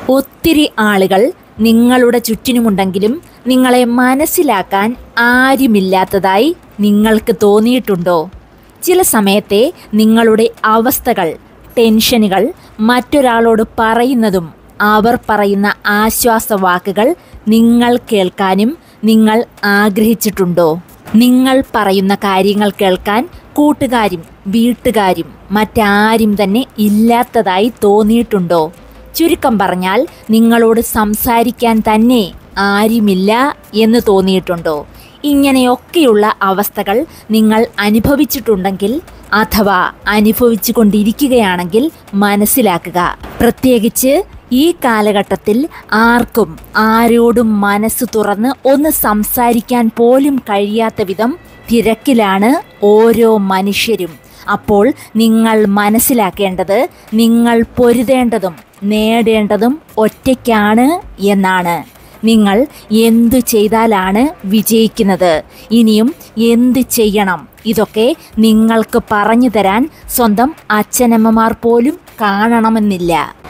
ഒത്തിരി ആളുകൾ നിങ്ങളുടെ ചുറ്റിനുമുണ്ടെങ്കിലും നിങ്ങളെ മനസ്സിലാക്കാൻ ആരുമില്ലാത്തതായി നിങ്ങൾക്ക് തോന്നിയിട്ടുണ്ടോ ചില സമയത്തെ നിങ്ങളുടെ അവസ്ഥകൾ ടെൻഷനുകൾ മറ്റൊരാളോട് പറയുന്നതും അവർ പറയുന്ന ആശ്വാസവാക്കുകൾ നിങ്ങൾ കേൾക്കാനും നിങ്ങൾ ആഗ്രഹിച്ചിട്ടുണ്ടോ നിങ്ങൾ പറയുന്ന കാര്യങ്ങൾ കേൾക്കാൻ കൂട്ടുകാരും വീട്ടുകാരും മറ്റാരും തന്നെ ഇല്ലാത്തതായി തോന്നിയിട്ടുണ്ടോ ചുരുക്കം പറഞ്ഞാൽ നിങ്ങളോട് സംസാരിക്കാൻ തന്നെ ആരുമില്ല എന്ന് തോന്നിയിട്ടുണ്ടോ ഇങ്ങനെയൊക്കെയുള്ള അവസ്ഥകൾ നിങ്ങൾ അനുഭവിച്ചിട്ടുണ്ടെങ്കിൽ അഥവാ അനുഭവിച്ചു കൊണ്ടിരിക്കുകയാണെങ്കിൽ മനസ്സിലാക്കുക പ്രത്യേകിച്ച് ഈ കാലഘട്ടത്തിൽ ആർക്കും ആരോടും മനസ്സ് തുറന്ന് ഒന്ന് സംസാരിക്കാൻ പോലും കഴിയാത്ത വിധം തിരക്കിലാണ് ഓരോ മനുഷ്യരും അപ്പോൾ നിങ്ങൾ മനസ്സിലാക്കേണ്ടത് നിങ്ങൾ പൊരുതേണ്ടതും നേടേണ്ടതും ഒറ്റയ്ക്കാണ് എന്നാണ് നിങ്ങൾ എന്തു ചെയ്താലാണ് വിജയിക്കുന്നത് ഇനിയും എന്ത് ചെയ്യണം ഇതൊക്കെ നിങ്ങൾക്ക് പറഞ്ഞു തരാൻ സ്വന്തം അച്ഛനമ്മമാർ പോലും കാണണമെന്നില്ല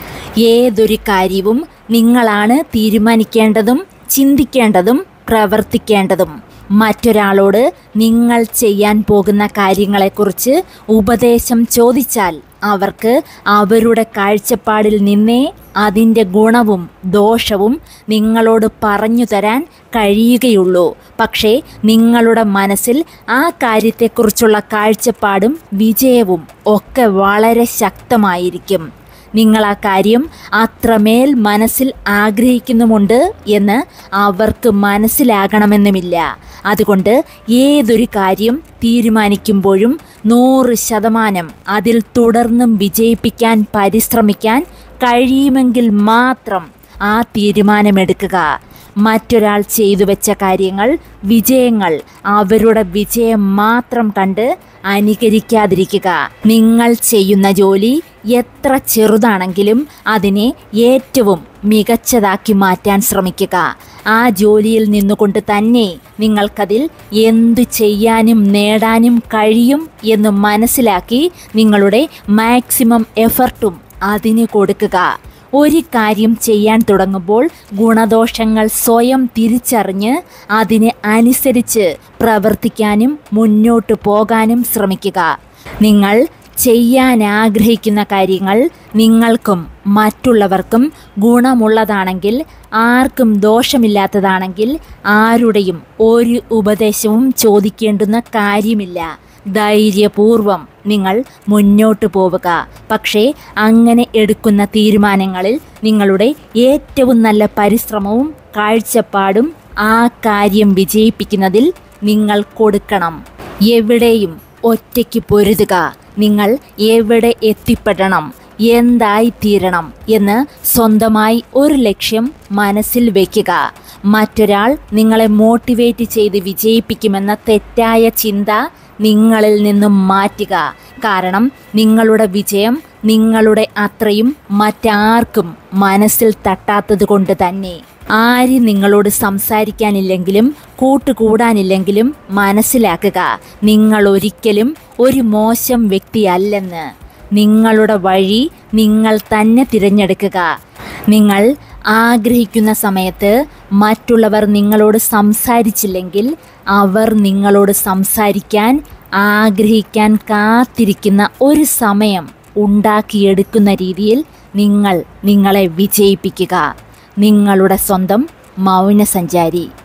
ഏതൊരു കാര്യവും നിങ്ങളാണ് തീരുമാനിക്കേണ്ടതും ചിന്തിക്കേണ്ടതും പ്രവർത്തിക്കേണ്ടതും മറ്റൊരാളോട് നിങ്ങൾ ചെയ്യാൻ പോകുന്ന കാര്യങ്ങളെക്കുറിച്ച് ഉപദേശം ചോദിച്ചാൽ അവർക്ക് അവരുടെ കാഴ്ചപ്പാടിൽ നിന്നേ അതിൻ്റെ ഗുണവും ദോഷവും നിങ്ങളോട് പറഞ്ഞു തരാൻ കഴിയുകയുള്ളൂ പക്ഷേ നിങ്ങളുടെ മനസ്സിൽ ആ കാര്യത്തെക്കുറിച്ചുള്ള കാഴ്ചപ്പാടും വിജയവും ഒക്കെ വളരെ ശക്തമായിരിക്കും നിങ്ങൾ ആ കാര്യം അത്രമേൽ മനസ്സിൽ ആഗ്രഹിക്കുന്നുമുണ്ട് എന്ന് അവർക്ക് മനസ്സിലാകണമെന്നുമില്ല അതുകൊണ്ട് ഏതൊരു കാര്യം തീരുമാനിക്കുമ്പോഴും നൂറ് ശതമാനം അതിൽ തുടർന്നും വിജയിപ്പിക്കാൻ പരിശ്രമിക്കാൻ കഴിയുമെങ്കിൽ മാത്രം ആ തീരുമാനമെടുക്കുക മറ്റൊരാൾ ചെയ്തു വെച്ച കാര്യങ്ങൾ വിജയങ്ങൾ അവരുടെ വിജയം മാത്രം കണ്ട് അനുകരിക്കാതിരിക്കുക നിങ്ങൾ ചെയ്യുന്ന ജോലി എത്ര ചെറുതാണെങ്കിലും അതിനെ ഏറ്റവും മികച്ചതാക്കി മാറ്റാൻ ശ്രമിക്കുക ആ ജോലിയിൽ നിന്നുകൊണ്ട് തന്നെ നിങ്ങൾക്കതിൽ എന്തു ചെയ്യാനും നേടാനും കഴിയും എന്ന് മനസ്സിലാക്കി നിങ്ങളുടെ മാക്സിമം എഫർട്ടും അതിന് കൊടുക്കുക ഒരു കാര്യം ചെയ്യാൻ തുടങ്ങുമ്പോൾ ഗുണദോഷങ്ങൾ സ്വയം തിരിച്ചറിഞ്ഞ് അതിന് അനുസരിച്ച് പ്രവർത്തിക്കാനും മുന്നോട്ട് പോകാനും ശ്രമിക്കുക നിങ്ങൾ ചെയ്യാൻ ആഗ്രഹിക്കുന്ന കാര്യങ്ങൾ നിങ്ങൾക്കും മറ്റുള്ളവർക്കും ഗുണമുള്ളതാണെങ്കിൽ ആർക്കും ദോഷമില്ലാത്തതാണെങ്കിൽ ആരുടെയും ഒരു ഉപദേശവും ചോദിക്കേണ്ടുന്ന കാര്യമില്ല ധൈര്യപൂർവം നിങ്ങൾ മുന്നോട്ട് പോവുക പക്ഷേ അങ്ങനെ എടുക്കുന്ന തീരുമാനങ്ങളിൽ നിങ്ങളുടെ ഏറ്റവും നല്ല പരിശ്രമവും കാഴ്ചപ്പാടും ആ കാര്യം വിജയിപ്പിക്കുന്നതിൽ നിങ്ങൾ കൊടുക്കണം എവിടെയും ഒറ്റയ്ക്ക് പൊരുതുക നിങ്ങൾ എവിടെ എത്തിപ്പെടണം എന്തായിത്തീരണം എന്ന് സ്വന്തമായി ഒരു ലക്ഷ്യം മനസ്സിൽ വയ്ക്കുക മറ്റൊരാൾ നിങ്ങളെ മോട്ടിവേറ്റ് ചെയ്ത് വിജയിപ്പിക്കുമെന്ന തെറ്റായ ചിന്ത നിങ്ങളിൽ നിന്നും മാറ്റുക കാരണം നിങ്ങളുടെ വിജയം നിങ്ങളുടെ അത്രയും മറ്റാർക്കും മനസ്സിൽ തട്ടാത്തത് കൊണ്ട് തന്നെ ആര് നിങ്ങളോട് സംസാരിക്കാനില്ലെങ്കിലും കൂട്ടുകൂടാനില്ലെങ്കിലും മനസ്സിലാക്കുക നിങ്ങൾ ഒരിക്കലും ഒരു മോശം വ്യക്തിയല്ലെന്ന് നിങ്ങളുടെ വഴി നിങ്ങൾ തന്നെ തിരഞ്ഞെടുക്കുക നിങ്ങൾ ആഗ്രഹിക്കുന്ന സമയത്ത് മറ്റുള്ളവർ നിങ്ങളോട് സംസാരിച്ചില്ലെങ്കിൽ അവർ നിങ്ങളോട് സംസാരിക്കാൻ ആഗ്രഹിക്കാൻ കാത്തിരിക്കുന്ന ഒരു സമയം ഉണ്ടാക്കിയെടുക്കുന്ന രീതിയിൽ നിങ്ങൾ നിങ്ങളെ വിജയിപ്പിക്കുക നിങ്ങളുടെ സ്വന്തം മൗനസഞ്ചാരി